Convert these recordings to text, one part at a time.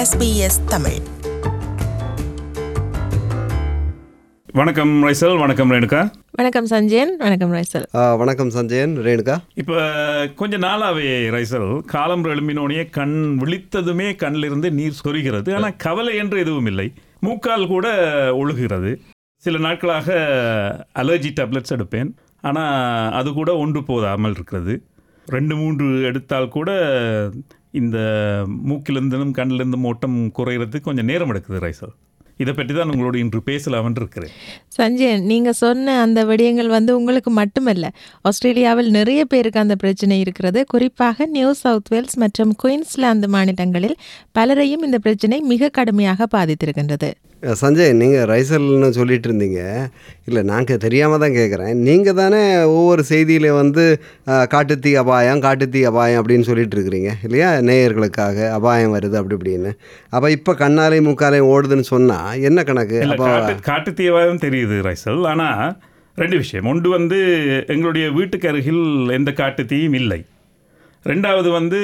SBS Tamil வணக்கம் ரைசல் வணக்கம் ரேணுகா வணக்கம் சஞ்சயன் வணக்கம் ரைசல் ஆ, வணக்கம் சஞ்சயன் ரேணுகா இப்போ கொஞ்ச நாளாவே ரைசல் காலம் எழும்பினோடனே கண் விழித்ததுமே கண்ணிலிருந்து நீர் சொரிகிறது ஆனால் கவலை என்று எதுவும் இல்லை மூக்கால் கூட ஒழுகிறது சில நாட்களாக அலர்ஜி டேப்லெட்ஸ் எடுப்பேன் ஆனால் அது கூட ஒன்று போதாமல் இருக்கிறது ரெண்டு மூன்று எடுத்தால் கூட இந்த மூக்கிலிருந்தும் கண்ணிலிருந்தும் ஓட்டம் குறையிறதுக்கு கொஞ்சம் நேரம் எடுக்குது ரைசல் இதை பற்றி தான் உங்களோட இன்று பேசலாம்னு இருக்கிறேன் சஞ்சயன் நீங்க சொன்ன அந்த விடயங்கள் வந்து உங்களுக்கு மட்டுமல்ல ஆஸ்திரேலியாவில் நிறைய பேருக்கு அந்த பிரச்சனை இருக்கிறது குறிப்பாக நியூ சவுத் வேல்ஸ் மற்றும் குயின்ஸ்லாந்து மாநிலங்களில் பலரையும் இந்த பிரச்சனை மிக கடுமையாக பாதித்திருக்கின்றது அ, சஞ்சய் நீங்கள் ரைசல்னு சொல்லிட்டு இருந்தீங்க இல்லை நாங்கள் தெரியாமல் தான் கேட்குறேன் நீங்கள் தானே ஒவ்வொரு செய்தியில் வந்து அ, காட்டுத்தீ அபாயம் காட்டுத்தீ அபாயம் அப்படின்னு சொல்லிட்டு இருக்கிறீங்க இல்லையா நேயர்களுக்காக அபாயம் வருது அப்படி இப்படின்னு அப்போ இப்போ கண்ணாலையும் மூக்காலையும் ஓடுதுன்னு சொன்னால் என்ன கணக்கு இல்ல அப்போ காட்டு காட்டு தீவாயம் தெரியுது ரைசல் ஆனா ரெண்டு விஷயம் ஒன்று வந்து எங்களுடைய வீட்டுக்கு அருகில் எந்த காட்டு தீயும் இல்லை ரெண்டாவது வந்து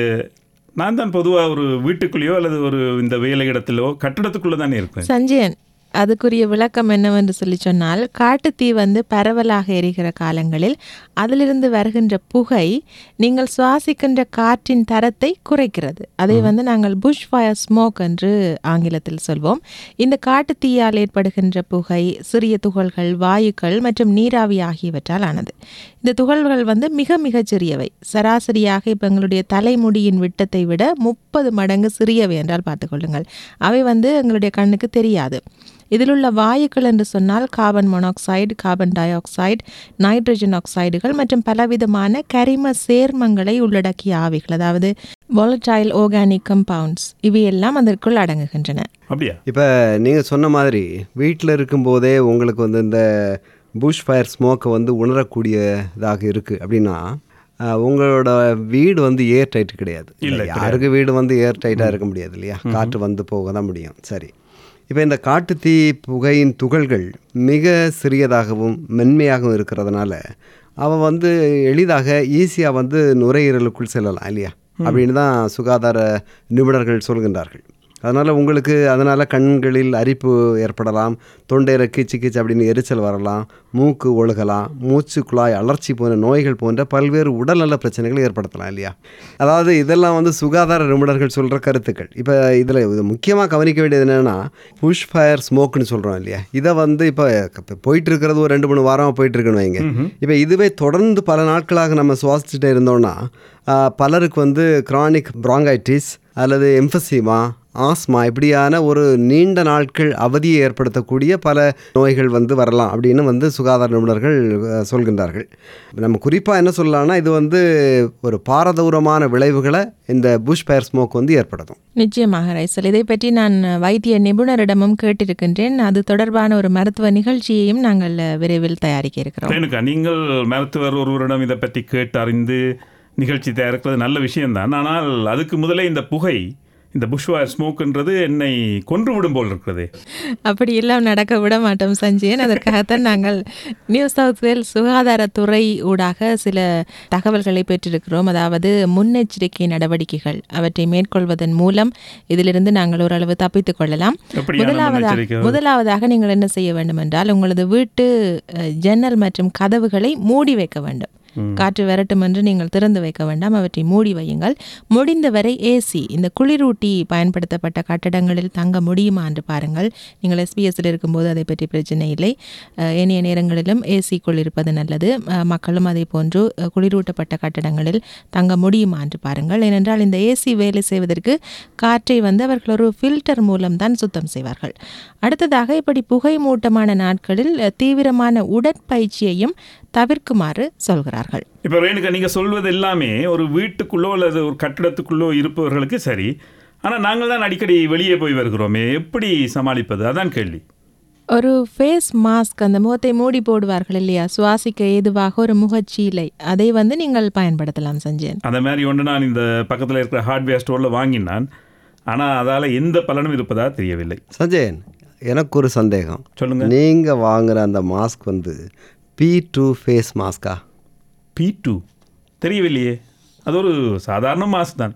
நான் தான் பொதுவாக ஒரு வீட்டுக்குள்ளேயோ அல்லது ஒரு இந்த வேலை இடத்திலோ கட்டிடத்துக்குள்ளே தானே இருப்பேன் சஞ்சயன் அதுக்குரிய விளக்கம் என்னவென்று சொல்லி சொன்னால் காட்டுத்தீ வந்து பரவலாக எரிகிற காலங்களில் அதிலிருந்து வருகின்ற புகை நீங்கள் சுவாசிக்கின்ற காற்றின் தரத்தை குறைக்கிறது அதை வந்து நாங்கள் புஷ் ஃபயர் ஸ்மோக் என்று ஆங்கிலத்தில் சொல்வோம் இந்த காட்டுத்தீயால் ஏற்படுகின்ற புகை சிறிய துகள்கள் வாயுக்கள் மற்றும் நீராவி ஆகியவற்றால் ஆனது இந்த துகள்கள் வந்து மிக மிகச் சிறியவை சராசரியாக இப்போ எங்களுடைய தலைமுடியின் விட்டத்தை விட முப்பது மடங்கு சிறியவை என்றால் பார்த்துக்கொள்ளுங்கள் அவை வந்து எங்களுடைய கண்ணுக்கு தெரியாது இதில் உள்ள வாயுக்கள் என்று சொன்னால் carbon monoxide carbon dioxide nitrogen ஆக்சைடுகள் மற்றும் பலவிதமான கரிம சேர்மங்களை உள்ளடக்கிய ஆவிகள் அதாவது volatile organic compounds இவையெல்லாம் அதற்குள் அடங்குகின்றன அப்படியா இப்போ நீங்கள் சொன்ன மாதிரி வீட்டில் இருக்கும்போதே உங்களுக்கு வந்து இந்த புஷ் ஃபயர் ஸ்மோக்கை வந்து உணரக்கூடியதாக இருக்குது அப்படின்னா அஹ், உங்களோட வீடு வந்து ஏர் டைட் கிடையாது இல்லை, யாருக்கு வீடு வந்து ஏர் டைட்டாக இருக்க முடியாது இல்லையா காற்று வந்து போக தான் முடியும் சரி இப்போ இந்த காட்டுத்தீ புகையின் துகள்கள் மிக சிறியதாகவும் மென்மையாகவும் இருக்கிறதுனால அவன் வந்து எளிதாக ஈஸியாக வந்து நுரையீரலுக்குள் செல்லலாம் இல்லையா அப்படின்னு தான் சுகாதார நிபுணர்கள் சொல்கின்றார்கள் அதனால் உங்களுக்கு அதனால் கண்களில் அரிப்பு ஏற்படலாம் தொண்டையில் கீச்சு கீச்சு அப்படின்னு எரிச்சல் வரலாம் மூக்கு ஒழுகலாம் மூச்சு குழாய் அலர்ச்சி போன்ற நோய்கள் போன்ற பல்வேறு உடல்நல பிரச்சனைகளை ஏற்படுத்தலாம் இல்லையா அதாவது இதெல்லாம் வந்து சுகாதார நிபுணர்கள் சொல்கிற கருத்துக்கள் இப்போ இதில் இது முக்கியமாக கவனிக்க வேண்டியது என்னென்னா புஷ் ஃபயர் ஸ்மோக்குன்னு சொல்கிறோம் இல்லையா இதை வந்து இப்போ இப்போ போயிட்டு இருக்கிறது ஒரு ரெண்டு மூணு வாரம் போயிட்டு இருக்குன்னு வைங்க இப்போ இதுவே தொடர்ந்து பல நாட்களாக நம்ம சுவாசிச்சுட்டே இருந்தோம்னா ஆஹ், பலருக்கு வந்து கிரானிக் ப்ராங்கைட்டிஸ் அல்லது எம்ஃபசிமா ஆஸ்மா இப்படியான ஒரு நீண்ட நாட்கள் அவதியை ஏற்படுத்தக்கூடிய பல நோய்கள் வந்து வரலாம் அப்படின்னு வந்து சுகாதார நிபுணர்கள் அஹ், சொல்கின்றார்கள் நம்ம குறிப்பாக என்ன சொல்லலாம்னா இது வந்து ஒரு பாரதூரமான விளைவுகளை இந்த புஷ் ஃபயர் ஸ்மோக் வந்து ஏற்படுத்தும் நிச்சயமாக ரைசல் இதை பற்றி நான் வைத்திய நிபுணரிடமும் கேட்டிருக்கின்றேன் அது தொடர்பான ஒரு மருத்துவ நிகழ்ச்சியையும் நாங்கள் விரைவில் தயாரிக்க இருக்கிறோம் ரேணுகா நீங்கள் மருத்துவர் ஒருவரிடம் இதை பற்றி கேட்டு அறிந்து நிகழ்ச்சி தயாரிக்கிறது நல்ல விஷயம்தான் ஆனால் அதுக்கு முதலே இந்த புகை இந்த புஷ்வாயர் ஸ்மோக்ன்றது என்னை கொன்று விடும் போல் இருக்கிறது அப்படி எல்லாம் நடக்க விட மாட்டோம் சஞ்சயன் அதற்காகத்தான் நாங்கள் நியூ சவுத் வேல்ஸ் சுகாதாரத்துறை ஊடாக சில தகவல்களை பெற்றிருக்கிறோம் அதாவது முன்னெச்சரிக்கை நடவடிக்கைகள் அவற்றை மேற்கொள்வதன் மூலம் இதிலிருந்து நாங்கள் ஓரளவு தப்பித்துக் கொள்ளலாம் எப்படியான முதலாவதாக முன்னெச்சரிக்கை? முதலாவதாக நீங்கள் என்ன செய்ய வேண்டும் என்றால் உங்களது வீட்டு அஹ், ஜன்னல் மற்றும் கதவுகளை மூடி வைக்க வேண்டும் காற்று விரட்டும் என்று நீங்கள் திறந்து வைக்க வேண்டாம் அவற்றை மூடி வையுங்கள் முடிந்தவரை ஏசி இந்த குளிரூட்டி பயன்படுத்தப்பட்ட கட்டடங்களில் தங்க முடியுமா என்று பாருங்கள் நீங்கள் எஸ்பிஎஸ்ல இருக்கும்போது அதை பற்றி பிரச்சனை இல்லை அஹ், ஏனைய நேரங்களிலும் ஏசிக்குள் இருப்பது நல்லது அஹ், மக்களும் அதே போன்று அஹ், குளிரூட்டப்பட்ட கட்டடங்களில் தங்க முடியுமா என்று பாருங்கள் ஏனென்றால் இந்த ஏசி வேலை செய்வதற்கு காற்றை வந்து அவர்கள் ஒரு ஃபில்டர் மூலம் தான் சுத்தம் செய்வார்கள் அடுத்ததாக இப்படி புகை மூட்டமான நாட்களில் அஹ், தீவிரமான உடற்பயிற்சியையும் தவிர்க்குமாறு சொல்கிறார்கள் இப்போ ரேணுகா நீங்கள் சொல்வது எல்லாமே ஒரு வீட்டுக்குள்ளோ அல்லது ஒரு கட்டிடத்துக்குள்ளோ இருப்பவர்களுக்கு சரி ஆனால் நாங்கள் தான் அடிக்கடி வெளியே போய் வருகிறோமே எப்படி சமாளிப்பது அதான் கேள்வி ஒரு ஃபேஸ் மாஸ்க் அந்த முகத்தை மூடி போடுவார்கள் இல்லையா சுவாசிக்க ஏதுவாக ஒரு முகச்சீலை அதை வந்து நீங்கள் பயன்படுத்தலாம் சஞ்சயன் அந்த மாதிரி ஒன்று நான் இந்த பக்கத்தில் இருக்கிற ஹார்ட்வேர் ஸ்டோரில் வாங்கினான் ஆனால் அதால் எந்த பலனும் இருப்பதா தெரியவில்லை சஞ்சயன் எனக்கு ஒரு சந்தேகம் சொல்லுங்க நீங்கள் வாங்குற அந்த மாஸ்க் வந்து பி டூ ஃபேஸ் மாஸ்கா பி டூ தெரியவில்லையே அது ஒரு சாதாரண மாஸ்க் தான்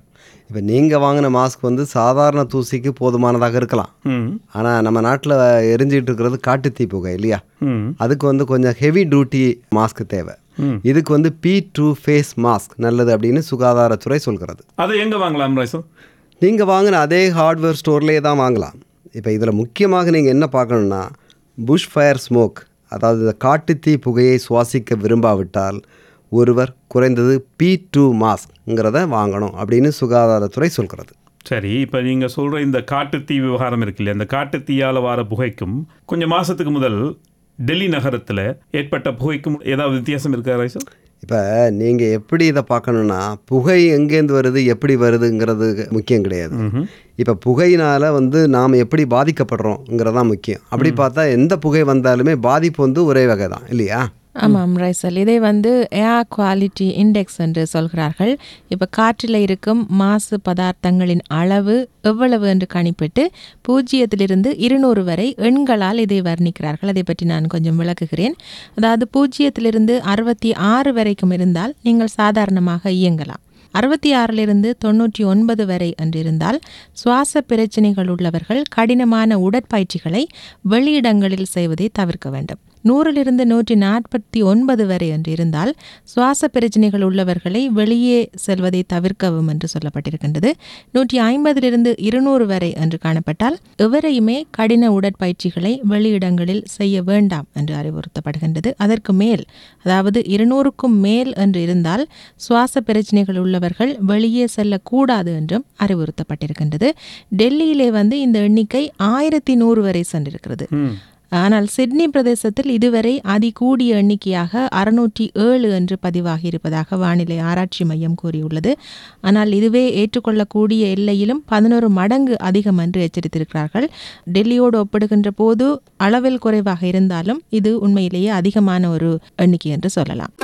இப்போ நீங்கள் வாங்கின மாஸ்க் வந்து சாதாரண தூசிக்கு போதுமானதாக இருக்கலாம் ம் ஆனால் நம்ம நாட்டில் எரிஞ்சிட்டு இருக்கிறது காட்டுத்தீ புகை இல்லையா ம் அதுக்கு வந்து கொஞ்சம் ஹெவி டியூட்டி மாஸ்க் தேவை ம். இதுக்கு வந்து பி டூ ஃபேஸ் மாஸ்க் நல்லது அப்படின்னு சுகாதாரத்துறை சொல்கிறது அதை எங்கே வாங்கலாம் ரைசல் நீங்கள் வாங்கின அதே ஹார்ட்வேர் ஸ்டோர்லேயே தான் வாங்கலாம் இப்போ இதில் முக்கியமாக நீங்கள் என்ன பார்க்கணுன்னா புஷ் ஃபயர் ஸ்மோக் அதாவது இந்த காட்டுத்தீ புகையை சுவாசிக்க விரும்பாவிட்டால் ஒருவர் குறைந்தது பி டூ மாஸ்க்ங்கிறத வாங்கணும் அப்படின்னு சுகாதாரத்துறை சொல்கிறது சரி இப்போ நீங்கள் சொல்கிற இந்த காட்டுத்தீ விவகாரம் இருக்கு இல்லையா இந்த காட்டுத்தீயால் வர புகைக்கும் கொஞ்சம் மாதத்துக்கு முதல் டெல்லி நகரத்தில் ஏற்பட்ட புகைக்கும் ஏதாவது வித்தியாசம் இருக்கா ரைசல் இப்போ நீங்கள் எப்படி இதை பார்க்கணுன்னா புகை எங்கேருந்து வருது எப்படி வருதுங்கிறது முக்கியம் கிடையாது இப்போ புகையினால் வந்து நாம் எப்படி பாதிக்கப்படுறோங்கிறதான் முக்கியம் அப்படி பார்த்தா எந்த புகை வந்தாலுமே பாதிப்பு வந்து ஒரே வகை தான் இல்லையா ஆமாம் ரைசல் இதை வந்து ஏர் குவாலிட்டி இண்டெக்ஸ் என்று சொல்கிறார்கள் இப்போ காற்றில் இருக்கும் மாசு பதார்த்தங்களின் அளவு எவ்வளவு என்று கணிப்பிட்டு பூஜ்ஜியத்திலிருந்து இருநூறு வரை எண்களால் இதை வர்ணிக்கிறார்கள் அதை பற்றி நான் கொஞ்சம் விளக்குகிறேன் அதாவது பூஜ்ஜியத்திலிருந்து அறுபத்தி ஆறு வரைக்கும் இருந்தால் நீங்கள் சாதாரணமாக இயங்கலாம் அறுபத்தி ஆறிலிருந்து தொண்ணூற்றி ஒன்பது வரை என்று இருந்தால் சுவாச பிரச்சனைகள் உள்ளவர்கள் கடினமான உடற்பயிற்சிகளை வெளியிடங்களில் செய்வதை தவிர்க்க வேண்டும் நூறிலிருந்து நூற்றி நாற்பத்தி ஒன்பது வரை என்று இருந்தால் சுவாச பிரச்சனைகள் உள்ளவர்களை வெளியே செல்வதை தவிர்க்கவும் என்று சொல்லப்பட்டிருக்கின்றது நூற்றி ஐம்பதிலிருந்து இருநூறு வரை என்று காணப்பட்டால் எவரையுமே கடின உடற்பயிற்சிகளை வெளியிடங்களில் செய்ய வேண்டாம் என்று அறிவுறுத்தப்படுகின்றது அதற்கு மேல் அதாவது இருநூறுக்கும் மேல் என்று இருந்தால் சுவாச பிரச்சனைகள் உள்ளவர்கள் வெளியே செல்லக்கூடாது என்றும் அறிவுறுத்தப்பட்டிருக்கின்றது டெல்லியிலே வந்து இந்த எண்ணிக்கை ஆயிரத்தி நூறு வரை சென்றிருக்கிறது ஆனால் சிட்னி பிரதேசத்தில் இதுவரை அதிகூடிய எண்ணிக்கையாக அறுநூற்றி ஏழு என்று பதிவாகி இருப்பதாக வானிலை ஆராய்ச்சி மையம் கூறியுள்ளது ஆனால் இதுவே ஏற்றுக்கொள்ளக்கூடிய எல்லையிலும் பதினோரு மடங்கு அதிகம் என்று எச்சரித்திருக்கிறார்கள் டெல்லியோடு ஒப்பிடுகின்ற போது அளவில் குறைவாக இருந்தாலும் இது உண்மையிலேயே அதிகமான ஒரு எண்ணிக்கை என்று சொல்லலாம்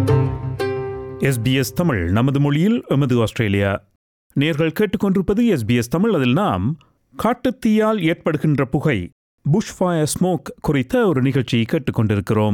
எஸ்பிஎஸ் தமிழ் நமது மொழியில் எமது ஆஸ்திரேலியா நேர்கள் கேட்டுக்கொண்டிருப்பது எஸ்பிஎஸ் தமிழ் அதில் நாம் காட்டுத்தீயால் ஏற்படுகின்ற புகை புஷ் ஃபயர் ஸ்மோக் குறித்த ஒரு நிகழ்ச்சியை கேட்டுக்கொண்டிருக்கிறோம்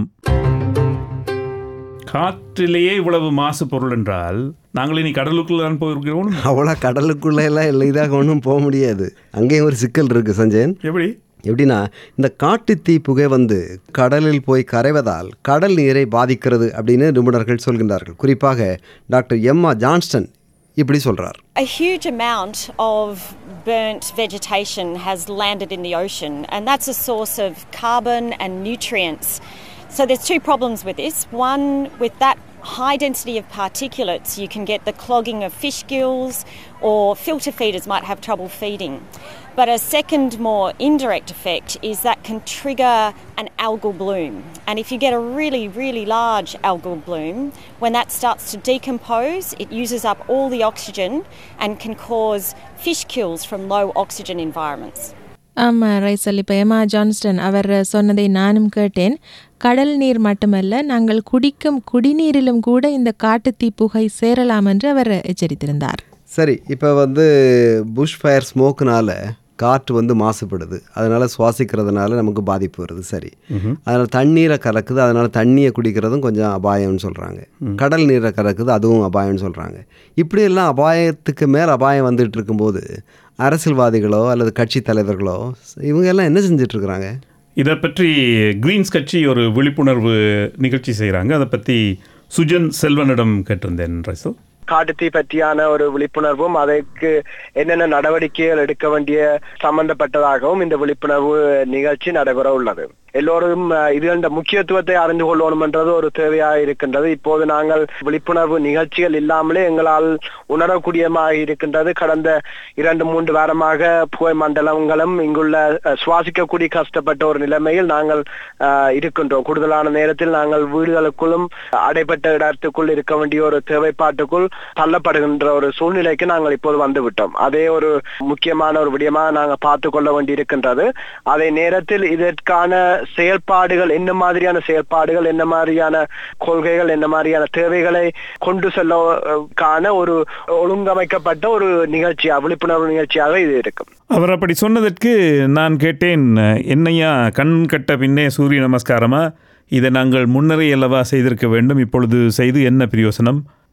காற்றிலேயே இவ்வளவு மாசு பொருள் என்றால் நாங்கள் இனி கடலுக்குள்ள தான் போயிருக்கிறோம் அவ்வளோ கடலுக்குள்ளே எல்லாம் எளிதாக ஒன்றும் போக முடியாது அங்கேயும் ஒரு சிக்கல் இருக்குது சஞ்சயன் எப்படி எப்படின்னா இந்த காட்டுத்தீ புகை வந்து கடலில் போய் கரைவதால் கடல் நீரை பாதிக்கிறது அப்படின்னு நிபுணர்கள் சொல்கின்றார்கள் குறிப்பாக டாக்டர் எம்மா ஜான்ஸ்டன் இப்படி சொல்றார் A huge amount of burnt vegetation has landed in the ocean, and that's a source of carbon and nutrients. So there's two problems with this. One, with that high density of particulates, you can get the clogging of fish gills, or filter feeders might have trouble feeding. But a second, more indirect effect is that can trigger an algal bloom. And if you get a really, really large algal bloom, when that starts to decompose, it uses up all the oxygen and can cause fish kills from low oxygen environments. ஆமாம் ரைசல் இப்போ எமா Johnston அவர் சொன்னதை நானும் கேட்டேன் கடல் நீர் மட்டுமல்ல நாங்கள் குடிக்கும் குடிநீரிலும் கூட இந்த காட்டுத்தீ புகை சேரலாம் என்று அவர் எச்சரித்திருந்தார் சரி இப்போ வந்து புஷ் ஃபயர் ஸ்மோக்குனால காற்று வந்து மாசுபடுது அதனால் சுவாசிக்கிறதுனால நமக்கு பாதிப்பு வருது சரி அதனால் தண்ணீரை கலக்குது அதனால் தண்ணியை குடிக்கிறதும் கொஞ்சம் அபாயம்னு சொல்கிறாங்க கடல் நீரை கலக்குது அதுவும் அபாயம்னு சொல்கிறாங்க இப்படியெல்லாம் அபாயத்துக்கு மேல் அபாயம் வந்துட்டு இருக்கும்போது அரசியல்வாதிகளோ அல்லது கட்சி தலைவர்களோ இவங்க எல்லாம் என்ன செஞ்சிட்ருக்குறாங்க இதை பற்றி கிரீன்ஸ் கட்சி ஒரு விழிப்புணர்வு நிகழ்ச்சி செய்கிறாங்க அதை பற்றி சுஜன் செல்வனிடம் கேட்டிருந்தேன் ரைசல் காட்டுத்தீ பற்றியான ஒரு விழிப்புணர்வும் அதற்கு என்னென்ன நடவடிக்கைகள் எடுக்க வேண்டிய சம்பந்தப்பட்டதாகவும் இந்த விழிப்புணர்வு நிகழ்ச்சி நடைபெற உள்ளது எல்லோரும் அஹ், இதன் முக்கியத்துவத்தை அறிந்து கொள்ளணும் என்றது ஒரு தேவையாக இருக்கின்றது இப்போது நாங்கள் விழிப்புணர்வு நிகழ்ச்சிகள் இல்லாமலே எங்களால் உணரக்கூடியமாக இருக்கின்றது கடந்த இரண்டு மூன்று வாரமாக புகை மண்டலங்களும் இங்குள்ள அஹ், சுவாசிக்கக்கூடிய கஷ்டப்பட்ட ஒரு நிலைமையில் நாங்கள் அஹ், இருக்கின்றோம் கூடுதலான நேரத்தில் நாங்கள் வீடுகளுக்குள்ளும் அடைப்பட்ட இடத்துக்குள் இருக்க வேண்டிய ஒரு தேவைப்பாட்டுக்குள் தள்ளப்படுகின்ற ஒரு சூழ்நிலைக்கு நாங்கள் இப்போது வந்து விட்டோம் அதே ஒரு முக்கியமான ஒரு விடயமாக நாங்கள் பார்த்து கொள்ள வேண்டி இருக்கின்றது அதே நேரத்தில் இதற்கான செயல்பாடுகள் என்ன மாதிரியான செயல்பாடுகள் என்ன மாதிரியான கொள்கைகள் என்ன மாதிரியான தேவைகளை கொண்டு செல்லக்கான ஒரு ஒழுங்கமைக்கப்பட்ட ஒரு நிகழ்ச்சியாக விழிப்புணர்வு நிகழ்ச்சியாக இது இருக்கும் அவர் அப்படி சொன்னதற்கு நான் கேட்டேன் என்னையா கண் கட்ட பின்னே சூரிய நமஸ்காரமா இதை நாங்கள் முன்னரே அல்லவா செய்திருக்க வேண்டும் இப்பொழுது செய்து என்ன பிரயோசனம்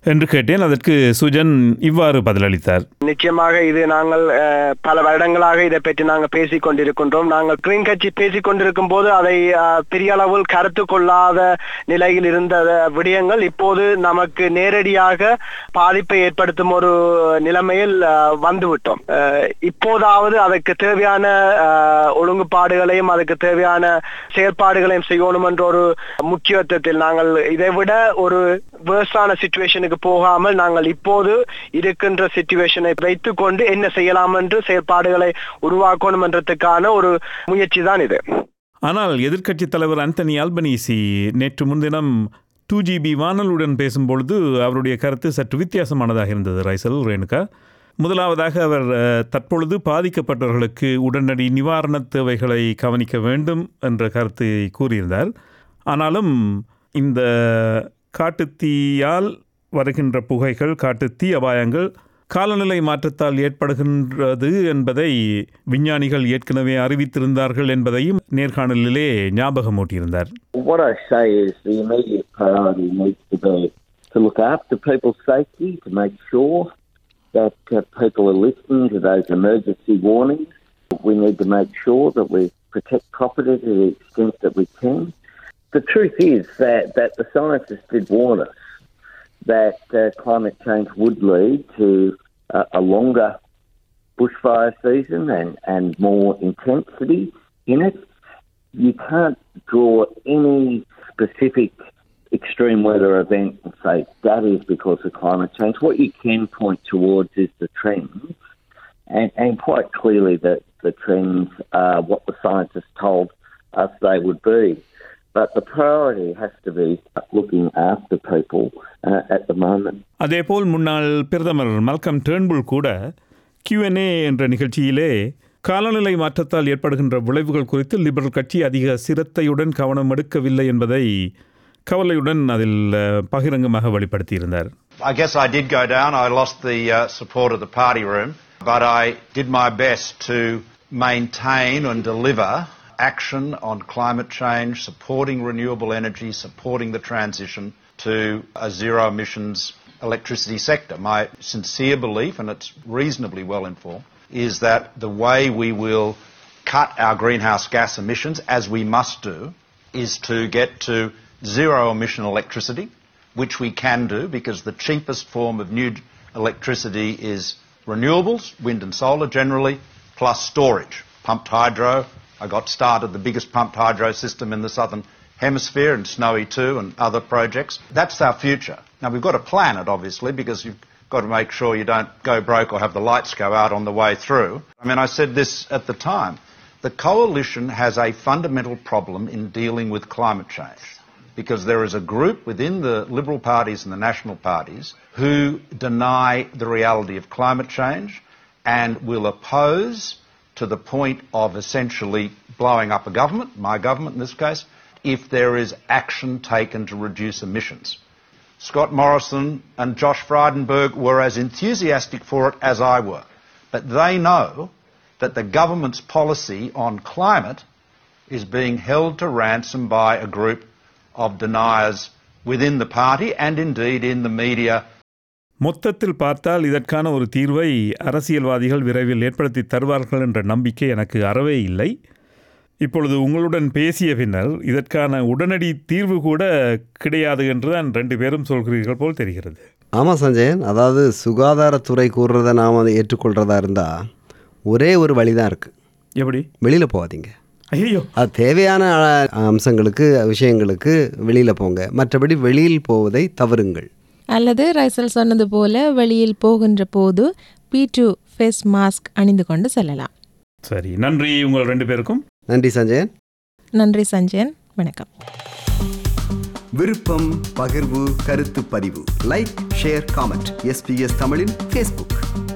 என்று கேட்டேன் அதற்கு சுஜன் இவ்வாறு பதிலளித்தார் நிச்சயமாக இது நாங்கள் அஹ், பல வருடங்களாக இதை பற்றி நாங்கள் பேசிக் கொண்டிருக்கின்றோம் நாங்கள் கிரீன் கட்சி பேசிக் கொண்டிருக்கும் போது அதை அஹ், பெரிய அளவில் கருத்து கொள்ளாத நிலையில் இருந்த விடயங்கள் இப்போது நமக்கு நேரடியாக பாதிப்பை ஏற்படுத்தும் ஒரு நிலைமையில் அஹ், வந்துவிட்டோம் அஹ், இப்போதாவது அதற்கு தேவையான அஹ், ஒழுங்குபாடுகளையும் அதுக்கு தேவையான செயற்பாடுகளையும் செய்யணும் என்ற ஒரு முக்கியத்துவத்தில் நாங்கள் இதை விட ஒரு வேர்ஸ்டான சுச்சுவேஷனுக்கு போகாமல் நாங்கள் இப்போது இருக்கின்ற சுச்சுவேஷனை வைத்துக்கொண்டு என்ன செய்யலாம் என்று செயற்பாடுகளை உருவாக்கணும் என்றதுக்கான ஒரு முயற்சி தான் இது ஆனால் எதிர்க்கட்சித் தலைவர் அந்தனி அல்பனீசி நேற்று முன்தினம் டூ ஜிபி வானலுடன் பேசும்பொழுது அவருடைய கருத்து சற்று வித்தியாசமானதாக இருந்தது ரைசல் ரேணுகா முதலாவதாக அவர் அஹ், தற்பொழுது பாதிக்கப்பட்டவர்களுக்கு உடனடி நிவாரணத் தேவைகளை கவனிக்க வேண்டும் என்ற கருத்தை கூறியிருந்தார் ஆனாலும் இந்த காட்டுத்தீயால் வருகின்ற புகைகள் காட்டுத்தீ அபாயங்கள் காலநிலை மாற்றத்தால் ஏற்படுகின்றது என்பதை விஞ்ஞானிகள் ஏற்கனவே அறிவித்திருந்தார்கள் என்பதையும் நேர்காணலிலே ஞாபகமூட்டியிருந்தார் What I say is the immediate priority needs to be to look after people's safety, to make sure that uh, people are listening to those emergency warnings. We need to make sure that we protect property to the extent that we can. The truth is that, that the scientists did warn us that uh, climate change would lead to uh, a longer bushfire season and, and more intensity in it you can't draw any specific extreme weather event and say that is because of climate change. What you can point towards is the trends, and, and quite clearly that the trends are what the scientists told us they would be. But the priority has to be looking after people uh, at the moment. அதேபோல் முன்னாள் பிரதமர் Malcolm Turnbull கூட Q&A என்ற நிகழ்ச்சியிலே காலநிலை மாற்றத்தால் ஏற்படுகின்ற விளைவுகள் குறித்து லிபரல் கட்சி அதிக சிரத்தையுடன் கவனம் எடுக்கவில்லை என்பதை கவலையுடன் அதில் அஹ், பகிரங்கமாக வெளிப்படுத்தியிருந்தார் I guess I did go down. I lost the uh, support of the party room, but I did my best to maintain and deliver action on climate change, supporting renewable energy, supporting the transition to a zero emissions electricity sector. My sincere belief, and it's reasonably well informed, is that the way we will cut our greenhouse gas emissions, as we must do, is to get to zero emission electricity, which we can do because the cheapest form of new electricity is renewables, wind and solar generally, plus storage. Pumped hydro. I got started the biggest pumped hydro system in the southern hemisphere and Snowy 2 and other projects. That's our future. Now we've got to plan it obviously because you've got to make sure you don't go broke or have the lights go out on the way through. I mean, I said this at the time. The coalition has a fundamental problem in dealing with climate change because there is a group within the Liberal parties and the National parties who deny the reality of climate change and will oppose to the point of essentially blowing up a government, my government in this case, if there is action taken to reduce emissions. Scott Morrison and Josh Frydenberg were as enthusiastic for it as I were, but they know that the government's policy on climate is being held to ransom by a group of deniers within the party and indeed in the media மொத்தத்தில் பார்த்தால் இதற்கான ஒரு தீர்வை அரசியல்வாதிகள் விரைவில் ஏற்படுத்தி தருவார்கள் என்ற நம்பிக்கை எனக்கு அறவே இல்லை இப்பொழுது உங்களுடன் பேசிய பின்னர் இதற்கான உடனடி தீர்வு கூட கிடையாது என்றுதான் ரெண்டு பேரும் சொல்கிறீர்கள் போல் தெரிகிறது ஆமாம் சஞ்சயன் அதாவது சுகாதாரத்துறை கூறுறத நாம் அதை ஏற்றுக்கொள்கிறதா இருந்தால் ஒரே ஒரு வழி தான் இருக்குது எப்படி வெளியில் போகாதீங்க ஐயோ அது தேவையான அஹ், அம்சங்களுக்கு விஷயங்களுக்கு வெளியில் போங்க மற்றபடி வெளியில் போவதை தவறுங்கள் அல்லது ரைசல் சொன்னது போல வெளியில் போகின்ற போது பி டூ ஃபேஸ் மாஸ்க் அணிந்து கொண்டு செல்லலாம் சரி நன்றி உங்கள் ரெண்டு பேருக்கும் நன்றி சஞ்சயன் நன்றி சஞ்சயன் வணக்கம் விருப்பம் பகிர்வு கருத்து பதிவு லைக் ஷேர் காமெண்ட் எஸ்பிஎஸ் தமிழின் ஃபேஸ்புக்